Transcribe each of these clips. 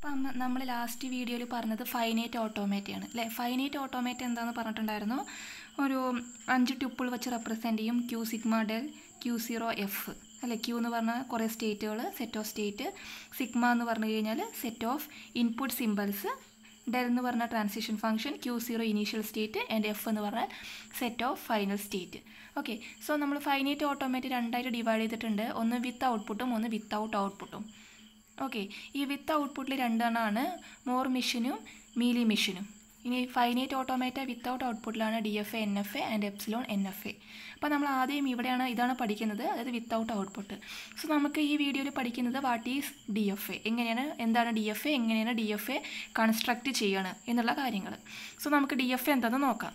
അപ്പം നമ്മൾ ലാസ്റ്റ് വീഡിയോയിൽ പറഞ്ഞത് ഫൈനൈറ്റ് ഓട്ടോമേറ്റ് ആണ് അല്ലേ ഫൈനൈറ്റ് ഓട്ടോമേറ്റ് എന്താണെന്ന് പറഞ്ഞിട്ടുണ്ടായിരുന്നു ഒരു അഞ്ച് ട്യൂപ്പിൾ വെച്ച് റെപ്രസെൻറ്റ് ചെയ്യും Q sigma del Q zero F അല്ലേ ക്യൂ എന്ന് പറഞ്ഞാൽ കുറേ സ്റ്റേറ്റുകൾ സെറ്റ് ഓഫ് സ്റ്റേറ്റ് സിഗ്മ എന്ന് പറഞ്ഞു കഴിഞ്ഞാൽ set of input symbols del എന്ന് പറഞ്ഞ transition function Q zero initial state and F എന്ന് പറഞ്ഞാൽ set of final state okay so നമ്മൾ ഫൈനൈറ്റ് ഓട്ടോമേറ്റ് രണ്ടായിട്ട് ഡിവൈഡ് ചെയ്തിട്ടുണ്ട് ഒന്ന് വിത്ത് ഔട്ട്പുട്ടും ഒന്ന് വിത്തൗട്ട് ഔട്ട്പുട്ടും ഓക്കെ ഈ വിത്ത് ഔട്ട്പുട്ടിൽ രണ്ടെണ്ണമാണ് മോർ മെഷീനും മീലി മെഷീനും ഇനി ഫൈനൈറ്റ് ഓട്ടോമേറ്റ വിത്തൗട്ട് ഔട്ട്പുട്ടിലാണ് D F A N F A and epsilon N F A അപ്പോൾ നമ്മൾ ആദ്യം ഇവിടെയാണ് ഇതാണ് പഠിക്കുന്നത് അതായത് വിത്തൗട്ട് ഔട്ട്പുട്ട് സോ നമുക്ക് ഈ വീഡിയോയിൽ പഠിക്കുന്നത് what is D F A എങ്ങനെയാണ് എന്താണ് ഡി എഫ് എ എങ്ങനെയാണ് ഡി എഫ് എ കൺസ്ട്രക്റ്റ് ചെയ്യണം എന്നുള്ള കാര്യങ്ങൾ സോ നമുക്ക് ഡി എഫ് എ എന്താണെന്ന് നോക്കാം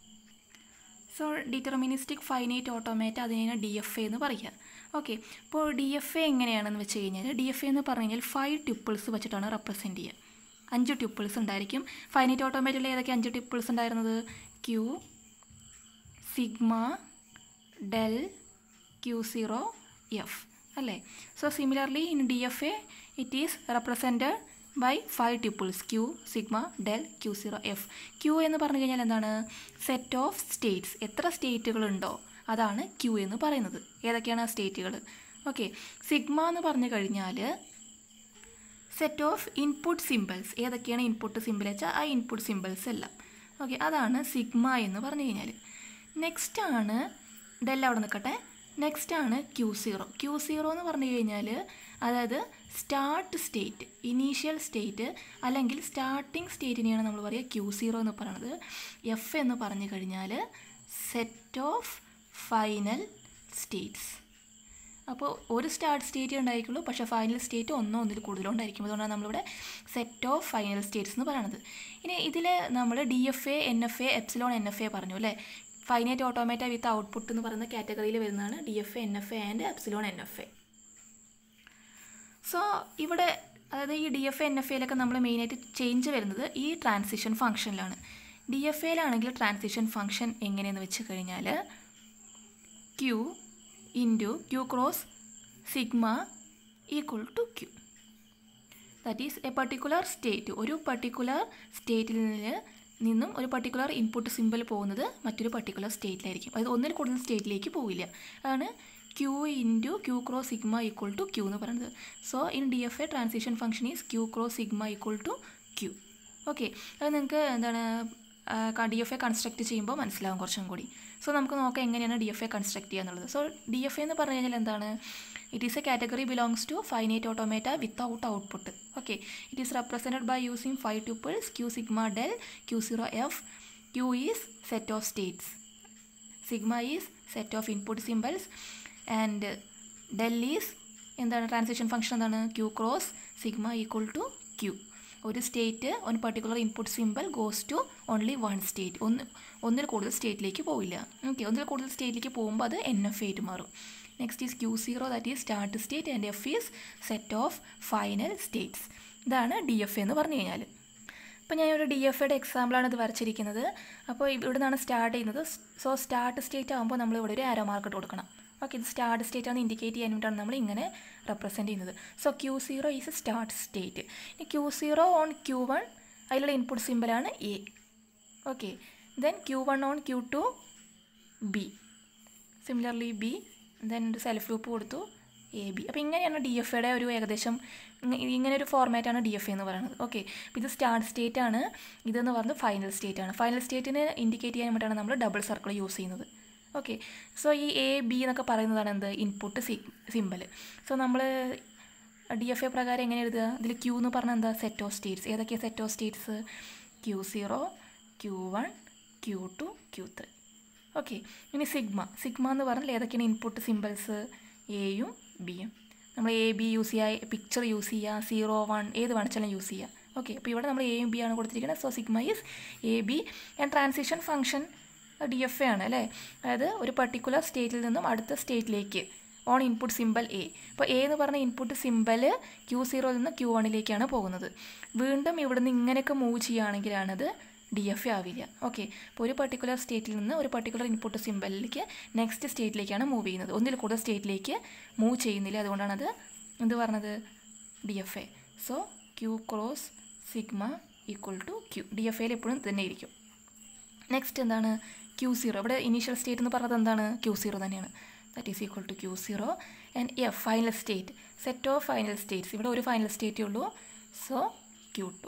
സോ ഡിറ്റർമിനിസ്റ്റിക് ഫൈനൈറ്റ് ഓട്ടോമേറ്റ് അതിനാണ് ഡി എഫ് എ എന്ന് പറയുക ഓക്കെ അപ്പോൾ ഡി എഫ് എ എങ്ങനെയാണെന്ന് വെച്ച് കഴിഞ്ഞാൽ ഡി എഫ് എ എന്ന് പറഞ്ഞു കഴിഞ്ഞാൽ ഫൈവ് ട്യൂപ്പിൾസ് വെച്ചിട്ടാണ് റെപ്രസെൻറ്റ് ചെയ്യുക അഞ്ച് ട്യൂപ്പിൾസ് ഉണ്ടായിരിക്കും ഫൈനൈറ്റ് ഓട്ടോമേറ്റിൽ ഏതൊക്കെ അഞ്ച് ട്യൂപ്പിൾസ് ഉണ്ടായിരുന്നത് Q sigma del Q zero F അല്ലേ so similarly in D F A it is represented by five tuples Q sigma del Q zero F Q എന്ന് പറഞ്ഞു കഴിഞ്ഞാൽ എന്താണ് സെറ്റ് ഓഫ് സ്റ്റേറ്റ്സ് എത്ര സ്റ്റേറ്റുകളുണ്ടോ അതാണ് ക്യൂ എന്ന് പറയുന്നത് ഏതൊക്കെയാണ് ആ സ്റ്റേറ്റുകൾ ഓക്കെ സിഗ്മ എന്ന് പറഞ്ഞു കഴിഞ്ഞാൽ സെറ്റ് ഓഫ് ഇൻപുട്ട് സിമ്പിൾസ് ഏതൊക്കെയാണ് ഇൻപുട്ട് സിമ്പിൾ വെച്ചാൽ ആ ഇൻപുട്ട് സിമ്പിൾസ് എല്ലാം ഓക്കെ അതാണ് സിഗ്മ എന്ന് പറഞ്ഞു കഴിഞ്ഞാൽ നെക്സ്റ്റ് ആണ് ഇതെല്ലാം അവിടെ നിൽക്കട്ടെ നെക്സ്റ്റ് ആണ് ക്യൂ സീറോ ക്യൂ സീറോ എന്ന് പറഞ്ഞു കഴിഞ്ഞാൽ അതായത് സ്റ്റാർട്ട് സ്റ്റേറ്റ് ഇനീഷ്യൽ സ്റ്റേറ്റ് അല്ലെങ്കിൽ സ്റ്റാർട്ടിംഗ് സ്റ്റേറ്റിനെയാണ് നമ്മൾ പറയുക ക്യൂ സീറോ എന്ന് പറയുന്നത് എഫ് എന്ന് പറഞ്ഞു കഴിഞ്ഞാൽ സെറ്റ് ഓഫ് ഫൈനൽ സ്റ്റേറ്റ്സ് അപ്പോൾ ഒരു സ്റ്റാർട്ട് സ്റ്റേറ്റ് ഉണ്ടായിരിക്കുള്ളൂ പക്ഷേ ഫൈനൽ സ്റ്റേറ്റ് ഒന്നോ ഒന്നിൽ കൂടുതലോ ഉണ്ടായിരിക്കും അതുകൊണ്ടാണ് നമ്മളിവിടെ സെറ്റ് ഓഫ് ഫൈനൽ സ്റ്റേറ്റ്സ് എന്ന് പറയുന്നത് ഇനി ഇതിൽ നമ്മൾ D F A N F A epsilon N F A പറഞ്ഞു അല്ലേ ഫൈനൈറ്റ് ഓട്ടോമേറ്റ വിത്ത് ഔട്ട്പുട്ട് എന്ന് പറയുന്ന കാറ്റഗറിയിൽ വരുന്നതാണ് D F A N F A and epsilon N F A so ഇവിടെ അതായത് ഈ D F A N F എയിലൊക്കെ നമ്മൾ മെയിനായിട്ട് ചേഞ്ച് വരുന്നത് ഈ ട്രാൻസിഷൻ ഫംഗ്ഷനിലാണ് ഡി എഫ് എയിലാണെങ്കിൽ ട്രാൻസിഷൻ ഫംഗ്ഷൻ എങ്ങനെയെന്ന് വെച്ച് കഴിഞ്ഞാൽ Q into Q cross sigma equal to Q that is a particular state ഒരു പർട്ടിക്കുലർ സ്റ്റേറ്റിൽ നിന്ന് നിന്നും ഒരു പർട്ടിക്കുലർ ഇൻപുട്ട് സിമ്പിൾ പോകുന്നത് മറ്റൊരു പർട്ടിക്കുലർ സ്റ്റേറ്റിലായിരിക്കും അതായത് ഒന്നിൽ കൂടുതൽ സ്റ്റേറ്റിലേക്ക് പോവില്ല അതാണ് Q into Q cross sigma equal to Q എന്ന് പറയുന്നത് so in D F A transition function is Q cross sigma equal to Q okay അത് നിങ്ങൾക്ക് എന്താണ് ഡി എഫ് എ കൺസ്ട്രക്ട് ചെയ്യുമ്പോൾ മനസ്സിലാവും കുറച്ചും കൂടി സോ നമുക്ക് നോക്കാം എങ്ങനെയാണ് ഡി എഫ് എ കൺസ്ട്രക്ട് ചെയ്യുക എന്നുള്ളത് സോ ഡി എഫ് എ എന്ന് പറഞ്ഞു കഴിഞ്ഞാൽ എന്താണ് it is a category belongs to finite automata without output okay it is represented by using five tuples Q sigma del Q zero F Q is set of states sigma is set of input symbols and del is എന്താണ് transition function എന്താണ് Q cross sigma equal to Q ഒരു state ഒരു particular input symbol goes to only one state ഒന്ന് ഒന്നിൽ കൂടുതൽ സ്റ്റേറ്റിലേക്ക് പോവില്ല okay ഒന്നിൽ കൂടുതൽ സ്റ്റേറ്റിലേക്ക് പോകുമ്പോൾ അത് എൻ എഫ് ആയിട്ട് മാറും next is Q zero that is start state and F is set of final states ഇതാണ് ഡി എഫ് എന്ന് പറഞ്ഞു കഴിഞ്ഞാൽ അപ്പോൾ ഞാൻ ഒരു ഡി എഫ് എയുടെ എക്സാമ്പിളാണ് ഇത് വരച്ചിരിക്കുന്നത് അപ്പോൾ ഇവിടെ നിന്നാണ് സ്റ്റാർട്ട് ചെയ്യുന്നത് സോ സ്റ്റാർട്ട് സ്റ്റേറ്റ് ആകുമ്പോൾ നമ്മൾ ഇവിടെ ഒരു ആരോ മാർക്ക് കൊടുക്കണം ഓക്കെ ഇത് സ്റ്റാർട്ട് സ്റ്റേറ്റ് ആണ് ഇൻഡിക്കേറ്റ് ചെയ്യാൻ വേണ്ടിയിട്ടാണ് നമ്മൾ ഇങ്ങനെ റെപ്രസെൻറ്റ് ചെയ്യുന്നത് so Q zero is a start state ഇനി Q zero on Q one അതിലുള്ള ഇൻപുട്ട് സിമ്പിളാണ് A okay then Q one on Q two B similarly B then ഒരു സെൽഫ് ലൂപ്പ് കൊടുത്തു എ ബി അപ്പോൾ ഇങ്ങനെയാണ് ഡി എഫ് എയുടെ ഒരു ഏകദേശം ഇങ്ങനെ ഒരു ഫോർമാറ്റാണ് ഡി എഫ് എന്ന് പറയുന്നത് ഓക്കെ അപ്പോൾ ഇത് സ്റ്റാർട്ട് സ്റ്റേറ്റ് ആണ് ഇതെന്ന് പറയുന്നത് ഫൈനൽ സ്റ്റേറ്റ് ആണ് ഫൈനൽ സ്റ്റേറ്റിന് ഇൻഡിക്കേറ്റ് ചെയ്യാൻ വേണ്ടിയിട്ടാണ് നമ്മൾ ഡബിൾ സർക്കിൾ യൂസ് ചെയ്യുന്നത് ഓക്കെ സോ ഈ എ ബി എന്നൊക്കെ പറയുന്നതാണ് എന്ത് ഇൻപുട്ട് സി സിമ്പിൾ സോ നമ്മൾ ഡി എഫ് എ പ്രകാരം എങ്ങനെ എഴുതുക ഇതിൽ ക്യൂ എന്ന് പറഞ്ഞാൽ എന്താ സെറ്റ് ഓഫ് സ്റ്റേറ്റ്സ് ഏതൊക്കെയാണ് set of states Q zero Q one Q two Q three okay ഇനി സിഗ്മ സിഗ്മ എന്ന് പറഞ്ഞാൽ ഏതൊക്കെയാണ് ഇൻപുട്ട് സിമ്പിൾസ് എയും ബിയും നമ്മൾ എ ബി യൂസ് ചെയ്യുക പിക്ചർ യൂസ് ചെയ്യുക സീറോ വൺ ഏത് വേണിച്ചാലും യൂസ് ചെയ്യുക ഓക്കെ അപ്പോൾ ഇവിടെ നമ്മൾ എയും ബി ആണ് കൊടുത്തിരിക്കുന്നത് so sigma is A B and transition function D F A ആണ് അല്ലേ അതായത് ഒരു പർട്ടിക്കുലർ സ്റ്റേറ്റിൽ നിന്നും അടുത്ത സ്റ്റേറ്റിലേക്ക് ഓൺ ഇൻപുട്ട് സിമ്പിൾ എ അപ്പോൾ എ എന്ന് പറഞ്ഞ ഇൻപുട്ട് സിമ്പിൾ ക്യൂ സീറോയിൽ നിന്ന് ക്യൂ വണ്ണിലേക്കാണ് പോകുന്നത് വീണ്ടും ഇവിടുന്ന് ഇങ്ങനെയൊക്കെ മൂവ് ചെയ്യുകയാണെങ്കിലാണത് ഡി എഫ് എ ആവില്ല ഓക്കെ അപ്പോൾ ഒരു പർട്ടിക്കുലർ സ്റ്റേറ്റിൽ നിന്ന് ഒരു പർട്ടിക്കുലർ ഇൻപുട്ട് സിമ്പിളിലേക്ക് നെക്സ്റ്റ് സ്റ്റേറ്റിലേക്കാണ് മൂവ് ചെയ്യുന്നത് ഒന്നിൽ കൂടുതൽ സ്റ്റേറ്റിലേക്ക് മൂവ് ചെയ്യുന്നില്ല അതുകൊണ്ടാണത് എന്ത് പറഞ്ഞത് D F A so Q cross sigma equal to Q D F എയിൽ എപ്പോഴും തന്നെ ഇരിക്കും നെക്സ്റ്റ് എന്താണ് ക്യൂ സീറോ ഇവിടെ ഇനീഷ്യൽ സ്റ്റേറ്റ് എന്ന് പറഞ്ഞത് എന്താണ് ക്യൂ സീറോ തന്നെയാണ് that is equal to Q zero and F final state set of final states ഇവിടെ ഒരു ഫൈനൽ സ്റ്റേറ്റേ ഉള്ളൂ സോ ക്യൂ ടു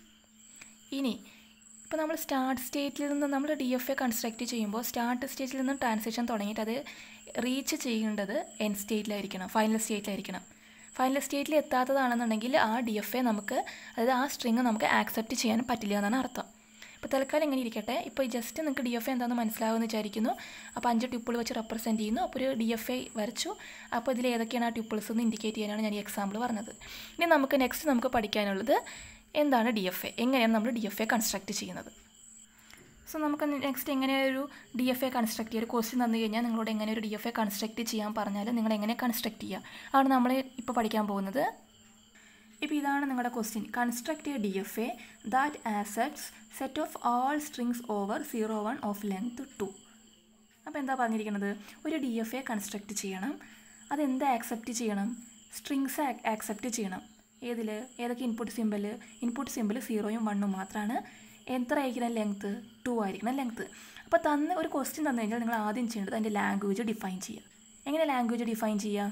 ഇനി ഇപ്പോൾ നമ്മൾ സ്റ്റാർട്ട് സ്റ്റേറ്റിൽ നിന്ന് നമ്മൾ ഡി എഫ് എ കൺസ്ട്രക്റ്റ് ചെയ്യുമ്പോൾ സ്റ്റാർട്ട് സ്റ്റേറ്റിൽ നിന്ന് ട്രാൻസിഷൻ തുടങ്ങിയിട്ട് അത് റീച്ച് ചെയ്യേണ്ടത് എൻ സ്റ്റേറ്റിലായിരിക്കണം ഫൈനൽ സ്റ്റേറ്റിലായിരിക്കണം ഫൈനൽ സ്റ്റേറ്റിൽ എത്താത്തതാണെന്നുണ്ടെങ്കിൽ ആ ഡി എഫ് എ നമുക്ക് അതായത് ആ സ്ട്രിങ് നമുക്ക് ആക്സെപ്റ്റ് ചെയ്യാൻ പറ്റില്ല എന്നാണ് അർത്ഥം ഇപ്പോൾ തൽക്കാലം ഇങ്ങനെ ഇരിക്കട്ടെ ഇപ്പോൾ ജസ്റ്റ് നിങ്ങൾക്ക് ഡി എഫ് എ എന്താണെന്ന് മനസ്സിലാവുമെന്ന് വിചാരിക്കുന്നു അപ്പോൾ അഞ്ച് ട്യൂപ്പിൾ വെച്ച് റെപ്രസെൻറ്റ് ചെയ്യുന്നു അപ്പോൾ ഒരു ഡി എഫ് എ വരച്ചു അപ്പോൾ ഇതിൽ ഏതൊക്കെയാണ് ആ ട്യൂപ്പിൾസ് എന്ന് ഇൻഡിക്കേറ്റ് ചെയ്യാനാണ് ഞാൻ ഈ എക്സാമ്പിൾ പറഞ്ഞത് ഇനി നമുക്ക് നെക്സ്റ്റ് നമുക്ക് പഠിക്കാനുള്ളത് എന്താണ് ഡി എഫ് എ എങ്ങനെയാണ് നമ്മൾ ഡി എഫ് എ കൺസ്ട്രക്റ്റ് ചെയ്യുന്നത് സോ നമുക്ക് നെക്സ്റ്റ് എങ്ങനെ ഒരു ഡി എഫ് എ കൺസ്ട്രക്ട് ചെയ്യുക ഒരു ക്വസ്റ്റ്യൻ തന്നു കഴിഞ്ഞാൽ നിങ്ങളോട് എങ്ങനെ ഒരു ഡി എഫ് എ കൺസ്ട്രക്ട് ചെയ്യാൻ പറഞ്ഞാൽ നിങ്ങൾ എങ്ങനെ കൺസ്ട്രക്ട് ചെയ്യുക ആണ് നമ്മൾ ഇപ്പോൾ പഠിക്കാൻ പോകുന്നത് ഇപ്പോൾ ഇതാണ് നിങ്ങളുടെ question construct a D F A that accepts set of all strings over zero one of length two അപ്പോൾ എന്താ പറഞ്ഞിരിക്കുന്നത് ഒരു ഡി എഫ് എ കൺസ്ട്രക്ട് ചെയ്യണം അതെന്താ ആക്സെപ്റ്റ് ചെയ്യണം സ്ട്രിങ്സ് ആക്സെപ്റ്റ് ചെയ്യണം ഏതിൽ ഏതൊക്കെ ഇൻപുട്ട് സിമ്പിൾ ഇൻപുട്ട് സിമ്പിൾ സീറോയും വണ്ണും മാത്രമാണ് എത്ര ആയിരിക്കണം ലെങ്ത്ത് ടു ആയിരിക്കണം ലെങ്ത്ത് അപ്പോൾ തന്ന ഒരു ക്വസ്റ്റ്യൻ തന്നു കഴിഞ്ഞാൽ നിങ്ങൾ ആദ്യം ചെയ്യേണ്ടത് അതിൻ്റെ ലാംഗ്വേജ് ഡിഫൈൻ ചെയ്യുക എങ്ങനെ ലാംഗ്വേജ് ഡിഫൈൻ ചെയ്യുക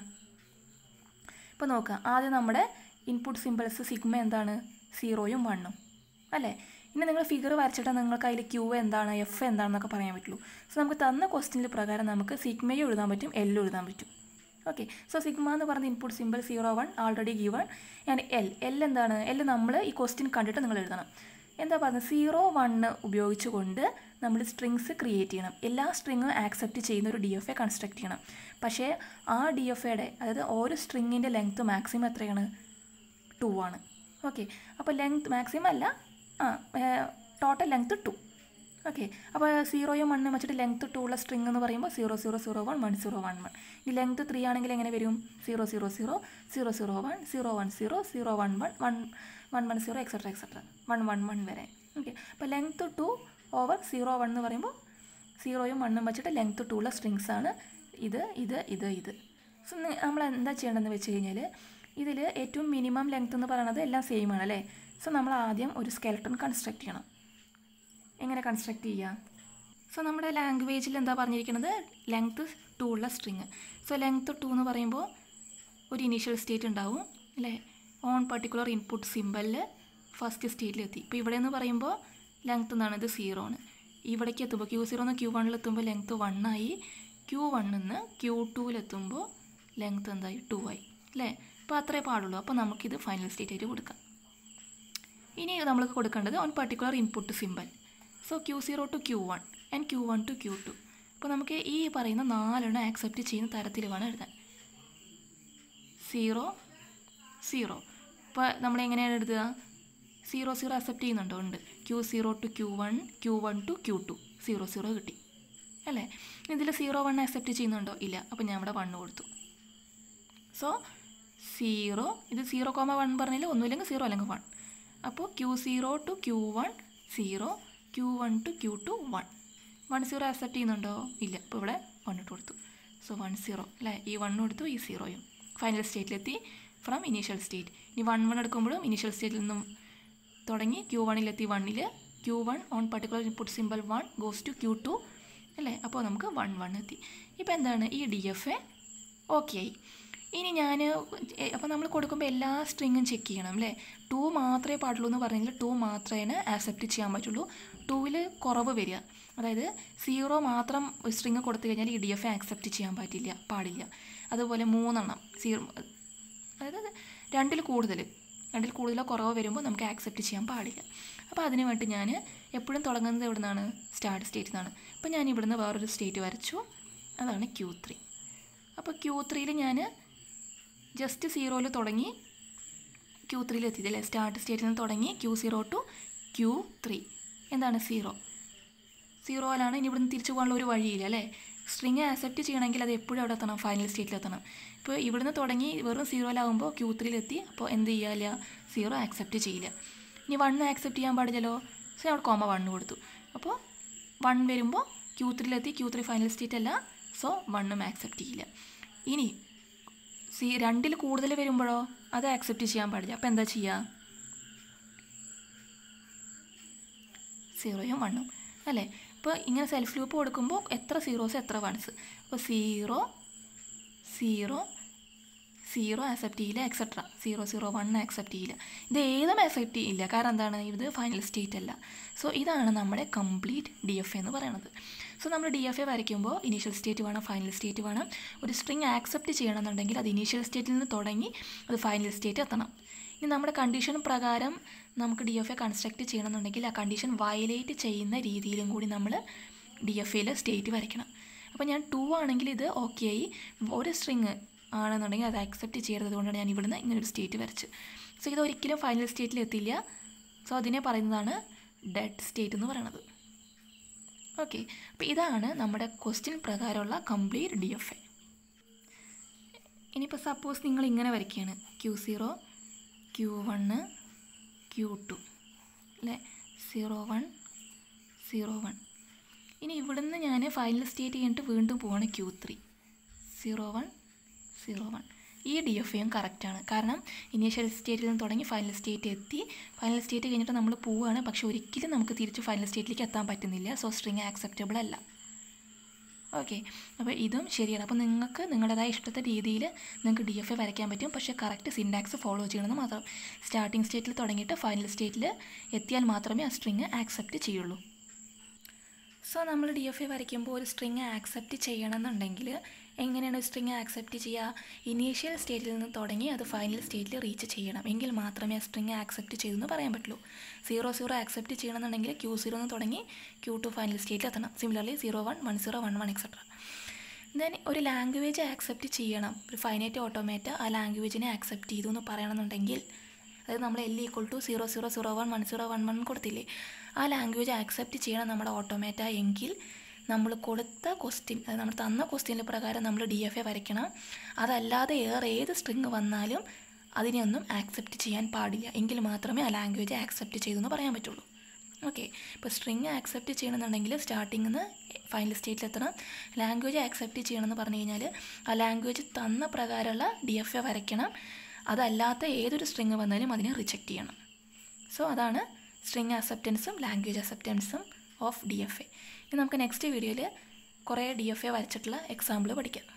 ഇപ്പോൾ നോക്കുക ആദ്യം നമ്മുടെ ഇൻപുട്ട് സിമ്പിൾസ് സിഗ്മ എന്താണ് സീറോയും വണ്ണും അല്ലേ ഇനി നിങ്ങൾ ഫിഗർ വരച്ചിട്ട് നിങ്ങൾക്ക് അതിൽ ക്യൂ എന്താണ് എഫ് എന്താണെന്നൊക്കെ പറയാൻ പറ്റുള്ളൂ സോ നമുക്ക് തന്ന ക്വസ്റ്റ്യനിൽ പ്രകാരം നമുക്ക് സിഗ്മയും എഴുതാൻ പറ്റും എല്ലും എഴുതാൻ പറ്റും ഓക്കെ സോ സിഗ്മ എന്ന് പറഞ്ഞ input symbol zero one already given and L L എന്താണ് എൽ നമ്മൾ ഈ ക്വസ്റ്റ്യൻ കണ്ടിട്ട് നിങ്ങൾ എഴുതണം എന്താ പറയുന്നത് സീറോ വണ്ണ് ഉപയോഗിച്ചുകൊണ്ട് നമ്മൾ സ്ട്രിങ്സ് ക്രിയേറ്റ് ചെയ്യണം എല്ലാ സ്ട്രിങ്ങും ആക്സെപ്റ്റ് ചെയ്യുന്ന ഒരു ഡി എഫ് എ കൺസ്ട്രക്ട് ചെയ്യണം പക്ഷേ ആ ഡി എഫ് എയുടെ അതായത് ഓരോ സ്ട്രിങ്ങിൻ്റെ ലെങ്ത്ത് മാക്സിമം എത്രയാണ് ടു ആണ് ഓക്കെ അപ്പോൾ ലെങ്ത് മാക്സിമം അല്ല ആ ടോട്ടൽ ലെങ്ത്ത് ടു ഓക്കെ അപ്പോൾ സീറോയും വണ്ണും വെച്ചിട്ട് ലെങ്ത്ത് ടു ഉള്ള സ്ട്രിങ് എന്ന് പറയുമ്പോൾ zero zero zero one one zero one one ഈ ലെങ്ത്ത് ത്രീ ആണെങ്കിൽ എങ്ങനെ വരും zero zero zero zero zero one zero one zero zero one one one one one zero etcetera etcetera one one one വരെ okay അപ്പോൾ length two over zero one എന്ന് പറയുമ്പോൾ സീറോയും വണ്ണും വെച്ചിട്ട് ലെങ്ത്ത് ടു ഉള്ള സ്ട്രിങ്സ് ആണ് ഇത് ഇത് ഇത് ഇത് സോ നമ്മൾ എന്താ ചെയ്യേണ്ടതെന്ന് വെച്ച് കഴിഞ്ഞാൽ ഇതിൽ ഏറ്റവും മിനിമം ലെങ്ത് എന്ന് പറയുന്നത് എല്ലാം സെയിം ആണ് അല്ലേ സോ നമ്മൾ ആദ്യം ഒരു സ്കെൽട്ടൺ കൺസ്ട്രക്ട് ചെയ്യണം എങ്ങനെ കൺസ്ട്രക്ട് ചെയ്യുക സോ നമ്മുടെ ലാംഗ്വേജിൽ എന്താ പറഞ്ഞിരിക്കുന്നത് ലെങ്ത്ത് ടു ഉള്ള സ്ട്രിങ് സോ ലെങ്ത്ത് ടു എന്ന് പറയുമ്പോൾ ഒരു ഇനീഷ്യൽ സ്റ്റേറ്റ് ഉണ്ടാവും അല്ലേ ഓൺ പർട്ടിക്കുലർ ഇൻപുട്ട് സിമ്പലിൽ ഫസ്റ്റ് സ്റ്റേറ്റിലെത്തി ഇപ്പോൾ ഇവിടെ എന്ന് പറയുമ്പോൾ ലെങ്ത്ത് എന്താണ് ഇത് സീറോ ആണ് ഇവിടേക്ക് എത്തുമ്പോൾ ക്യൂ സീറോ എന്ന് ക്യൂ വണ്ണിലെത്തുമ്പോൾ ലെങ്ത്ത് വൺ ആയി ക്യൂ വണ്ണിൽ നിന്ന് ക്യൂ ടൂവിലെത്തുമ്പോൾ ലെങ്ത്ത് എന്തായി ടു ആയി അല്ലേ അപ്പോൾ അത്രേ പാടുള്ളൂ അപ്പോൾ നമുക്കിത് ഫൈനൽ സ്റ്റേറ്റ് ആയിട്ട് കൊടുക്കാം ഇനി നമ്മൾക്ക് കൊടുക്കേണ്ടത് on particular input symbol so Q zero to Q one and Q one to Q two അപ്പോൾ നമുക്ക് ഈ പറയുന്ന നാലെണ്ണം ആക്സെപ്റ്റ് ചെയ്യുന്ന തരത്തിൽ വേണം എഴുതാൻ സീറോ സീറോ ഇപ്പോൾ നമ്മൾ എങ്ങനെയാണ് എഴുതുക സീറോ സീറോ അക്സെപ്റ്റ് ചെയ്യുന്നുണ്ടോ ഉണ്ട് Q zero to Q one Q one to Q two zero zero കിട്ടി അല്ലേ ഇതിൽ സീറോ വൺ അക്സെപ്റ്റ് ചെയ്യുന്നുണ്ടോ ഇല്ല അപ്പോൾ ഞാൻ ഇവിടെ വണ്ണ് കൊടുത്തു സോ സീറോ ഇത് സീറോ കോമ വൺ പറഞ്ഞാൽ ഒന്നുമില്ലെങ്കിൽ സീറോ അല്ലെങ്കിൽ വൺ അപ്പോൾ Q zero to Q one zero Q one to Q two one one zero accept ചെയ്യുന്നുണ്ടോ ഇല്ല അപ്പോൾ ഇവിടെ വൺ ഇട്ട് കൊടുത്തു സോ വൺ സീറോ അല്ലേ ഈ വണ്ണും എടുത്തു ഈ സീറോയും ഫൈനൽ സ്റ്റേറ്റിലെത്തി ഫ്രം ഇനീഷ്യൽ സ്റ്റേറ്റ് ഇനി വൺ വൺ എടുക്കുമ്പോഴും ഇനീഷ്യൽ സ്റ്റേറ്റിൽ നിന്നും തുടങ്ങി ക്യൂ വണ്ണിലെത്തി വണ്ണിൽ Q one on particular input symbol one goes to Q two അല്ലേ അപ്പോൾ നമുക്ക് വൺ വൺ എത്തി ഇപ്പോൾ എന്താണ് ഈ ഡി എഫ് എ ഓക്കെ ആയി ഇനി ഞാൻ അപ്പോൾ നമ്മൾ കൊടുക്കുമ്പോൾ എല്ലാ സ്ട്രിങ്ങും ചെക്ക് ചെയ്യണം അല്ലേ ടു മാത്രമേ പാടുള്ളൂ എന്ന് പറഞ്ഞെങ്കിൽ ടു മാത്രമേ ആക്സെപ്റ്റ് ചെയ്യാൻ പറ്റുള്ളൂ ടൂവിൽ കുറവ് വരിക അതായത് സീറോ മാത്രം സ്ട്രിങ് കൊടുത്തു കഴിഞ്ഞാൽ ഈ ഡി എഫ് എ ആക്സെപ്റ്റ് ചെയ്യാൻ പറ്റില്ല പാടില്ല അതുപോലെ മൂന്നെണ്ണം സീറോ അതായത് രണ്ടിൽ കൂടുതൽ രണ്ടിൽ കൂടുതലോ കുറവോ വരുമ്പോൾ നമുക്ക് ആക്സെപ്റ്റ് ചെയ്യാൻ പാടില്ല അപ്പോൾ അതിന് വേണ്ടി ഞാൻ എപ്പോഴും തുടങ്ങുന്നത് എവിടെ നിന്നാണ് സ്റ്റാർട്ട് സ്റ്റേറ്റിൽ നിന്നാണ് അപ്പോൾ ഞാൻ ഇവിടുന്ന് വേറൊരു സ്റ്റേറ്റ് വരച്ചു അതാണ് ക്യൂ ത്രീ അപ്പോൾ ക്യൂ ത്രീയിൽ ഞാൻ ജസ്റ്റ് സീറോയിൽ തുടങ്ങി ക്യൂ ത്രീയിൽ എത്തിയത് അല്ലേ സ്റ്റാർട്ട് സ്റ്റേറ്റിൽ നിന്ന് തുടങ്ങി Q zero to Q three എന്താണ് സീറോ സീറോയിലാണ് ഇനി ഇവിടുന്ന് തിരിച്ചു പോകാനുള്ള ഒരു വഴിയില്ല അല്ലേ സ്ട്രിങ് ആക്സെപ്റ്റ് ചെയ്യണമെങ്കിൽ അത് എപ്പോഴും അവിടെ എത്തണം ഫൈനൽ സ്റ്റേറ്റിൽ എത്തണം ഇപ്പോൾ ഇവിടുന്ന് തുടങ്ങി വെറും സീറോയിലാകുമ്പോൾ ക്യൂ ത്രീയിലെത്തി അപ്പോൾ എന്ത് ചെയ്യാല്ല സീറോ ആക്സെപ്റ്റ് ചെയ്യില്ല ഇനി വൺ ആക്സെപ്റ്റ് ചെയ്യാൻ പാടില്ലല്ലോ സോ അവിടെ കോമ വണ്ണ് കൊടുത്തു അപ്പോൾ വൺ വരുമ്പോൾ ക്യൂ ത്രീയിലെത്തി ക്യൂ ത്രീ ഫൈനൽ സ്റ്റേറ്റ് അല്ല സോ വണ്ണും ആക്സെപ്റ്റ് ചെയ്യില്ല ഇനി സി രണ്ടിൽ കൂടുതൽ വരുമ്പോഴോ അത് ആക്സെപ്റ്റ് ചെയ്യാൻ പാടില്ല അപ്പോൾ എന്താ ചെയ്യുക സീറോയും വണ്ണും അല്ലേ ഇപ്പോൾ ഇങ്ങനെ സെൽഫ് ലൂപ്പ് കൊടുക്കുമ്പോൾ എത്ര സീറോസ് എത്ര വൺസ് അപ്പോൾ സീറോ സീറോ സീറോ ആക്സെപ്റ്റ് ചെയ്യില്ല etcetera zero zero one accept ചെയ്യില്ല ഇത് ഏതും ആക്സെപ്റ്റ് ചെയ്യില്ല കാരണം എന്താണ് ഇത് ഫൈനൽ സ്റ്റേറ്റ് അല്ല സോ ഇതാണ് നമ്മുടെ കംപ്ലീറ്റ് ഡി എഫ് എന്ന് പറയുന്നത് സോ നമ്മൾ ഡി എഫ് എ വരയ്ക്കുമ്പോൾ ഇനീഷ്യൽ സ്റ്റേറ്റ് വേണം ഫൈനൽ സ്റ്റേറ്റ് വേണം ഒരു സ്ട്രിങ് ആക്സെപ്റ്റ് ചെയ്യണമെന്നുണ്ടെങ്കിൽ അത് ഇനീഷ്യൽ സ്റ്റേറ്റിൽ നിന്ന് തുടങ്ങി അത് ഫൈനൽ സ്റ്റേറ്റ് എത്തണം ഇനി നമ്മുടെ കണ്ടീഷൻ പ്രകാരം നമുക്ക് ഡി എഫ് എ കൺസ്ട്രക്ട് ചെയ്യണമെന്നുണ്ടെങ്കിൽ ആ കണ്ടീഷൻ വയലേറ്റ് ചെയ്യുന്ന രീതിയിലും കൂടി നമ്മൾ ഡി എഫ് എയിൽ സ്റ്റേറ്റ് വരയ്ക്കണം അപ്പോൾ ഞാൻ ടു ആണെങ്കിൽ ഇത് ഓക്കെ ആയി ഒരു സ്ട്രിങ് ആണെന്നുണ്ടെങ്കിൽ അത് ആക്സെപ്റ്റ് ചെയ്യരുത് കൊണ്ടാണ് ഞാൻ ഇവിടുന്ന് ഇങ്ങനെ ഒരു സ്റ്റേറ്റ് വരച്ച് സോ ഇത് ഒരിക്കലും ഫൈനൽ സ്റ്റേറ്റിൽ എത്തില്ല സോ അതിനെ പറയുന്നതാണ് ഡെഡ് സ്റ്റേറ്റ് എന്ന് പറയുന്നത് ഓക്കെ അപ്പോൾ ഇതാണ് നമ്മുടെ ക്വസ്റ്റ്യൻ പ്രകാരമുള്ള കംപ്ലീറ്റ് ഡി എഫ് എ ഇനിയിപ്പോൾ സപ്പോസ് നിങ്ങൾ ഇങ്ങനെ വരയ്ക്കുകയാണ് Q zero Q one Q two അല്ലേ സീറോ വൺ സീറോ വൺ ഇനി ഇവിടുന്ന് ഞാൻ ഫൈനൽ സ്റ്റേറ്റ് കഴിഞ്ഞിട്ട് വീണ്ടും പോവാണ് Q three zero one zero one ഈ ഡി എഫ് എയും കറക്റ്റാണ് കാരണം ഇനീഷ്യൽ സ്റ്റേറ്റിൽ നിന്ന് തുടങ്ങി ഫൈനൽ സ്റ്റേറ്റ് എത്തി ഫൈനൽ സ്റ്റേറ്റ് കഴിഞ്ഞിട്ട് നമ്മൾ പോവുകയാണ് പക്ഷെ ഒരിക്കലും നമുക്ക് തിരിച്ച് ഫൈനൽ സ്റ്റേറ്റിലേക്ക് എത്താൻ പറ്റുന്നില്ല സോ സ്ട്രിങ് ആക്സെപ്റ്റബിൾ അല്ല ഓക്കെ അപ്പോൾ ഇതും ശരിയാണ് അപ്പോൾ നിങ്ങൾക്ക് നിങ്ങളുടേതായ ഇഷ്ടത്തെ രീതിയിൽ നിങ്ങൾക്ക് ഡി എഫ് എ വരയ്ക്കാൻ പറ്റും പക്ഷേ കറക്റ്റ് സിൻഡാക്സ് ഫോളോ ചെയ്യണമെന്ന് മാത്രം സ്റ്റാർട്ടിംഗ് സ്റ്റേറ്റിൽ തുടങ്ങിയിട്ട് ഫൈനൽ സ്റ്റേറ്റിൽ എത്തിയാൽ മാത്രമേ ആ സ്ട്രിങ് ആക്സെപ്റ്റ് ചെയ്യുള്ളൂ സോ നമ്മൾ ഡി എഫ് എ വരയ്ക്കുമ്പോൾ ഒരു സ്ട്രിങ് ആക്സെപ്റ്റ് ചെയ്യണമെന്നുണ്ടെങ്കിൽ എങ്ങനെയാണ് ഒരു സ്ട്രിങ് ആക്സെപ്റ്റ് ചെയ്യുക ഇനീഷ്യൽ സ്റ്റേറ്റിൽ നിന്ന് തുടങ്ങി അത് ഫൈനൽ സ്റ്റേറ്റിൽ റീച്ച് ചെയ്യണം എങ്കിൽ മാത്രമേ ആ സ്ട്രിങ് ആക്സെപ്റ്റ് ചെയ്തെന്ന് പറയാൻ പറ്റുള്ളൂ സീറോ സീറോ ആക്സെപ്റ്റ് ചെയ്യണമെന്നുണ്ടെങ്കിൽ ക്യൂ സീറോ നിന്ന് തുടങ്ങി ക്യൂ ടു ഫൈനൽ സ്റ്റേറ്റിൽ എത്തണം similarly zero one one zero one one etcetera then ഒരു ലാംഗ്വേജ് ആക്സെപ്റ്റ് ചെയ്യണം ഒരു ഫൈനൈറ്റ് ഓട്ടോമേറ്റ് ആ ലാംഗ്വേജിനെ ആക്സെപ്റ്റ് ചെയ്തു എന്ന് പറയണമെന്നുണ്ടെങ്കിൽ അതായത് നമ്മൾ L equal to zero zero zero one one zero one one കൊടുത്തില്ലേ ആ ലാംഗ്വേജ് ആക്സെപ്റ്റ് ചെയ്യണം നമ്മുടെ ഓട്ടോമേറ്റ എങ്കിൽ നമ്മൾ കൊടുത്ത ക്വസ്റ്റ്യൻ അതായത് നമ്മൾ തന്ന ക്വസ്റ്റ്യൻ്റെ പ്രകാരം നമ്മൾ ഡി എഫ് എ വരയ്ക്കണം അതല്ലാതെ ഏറെ ഏത് സ്ട്രിങ് വന്നാലും അതിനെയൊന്നും ആക്സെപ്റ്റ് ചെയ്യാൻ പാടില്ല എങ്കിൽ മാത്രമേ ആ ലാംഗ്വേജ് ആക്സെപ്റ്റ് ചെയ്തു എന്ന് പറയാൻ പറ്റുള്ളൂ ഓക്കെ ഇപ്പോൾ സ്ട്രിങ് ആക്സെപ്റ്റ് ചെയ്യണമെന്നുണ്ടെങ്കിൽ സ്റ്റാർട്ടിങ്ങിൽ നിന്ന് ഫൈനൽ സ്റ്റേറ്റിൽ എത്തണം ലാംഗ്വേജ് ആക്സെപ്റ്റ് ചെയ്യണമെന്ന് പറഞ്ഞു കഴിഞ്ഞാൽ ആ ലാംഗ്വേജ് തന്ന പ്രകാരമുള്ള ഡി എഫ് എ വരയ്ക്കണം അതല്ലാത്ത ഏതൊരു സ്ട്രിങ് വന്നാലും അതിനെ റിജക്റ്റ് ചെയ്യണം സോ അതാണ് സ്ട്രിങ് അക്സെപ്റ്റൻസും ലാംഗ്വേജ് അക്സെപ്റ്റൻസും ഓഫ് ഡി എഫ് എ ഇനി നമുക്ക് നെക്സ്റ്റ് വീഡിയോയിൽ കുറേ ഡി എഫ് എ വരച്ചിട്ടുള്ള എക്സാമ്പിൾ പഠിക്കാം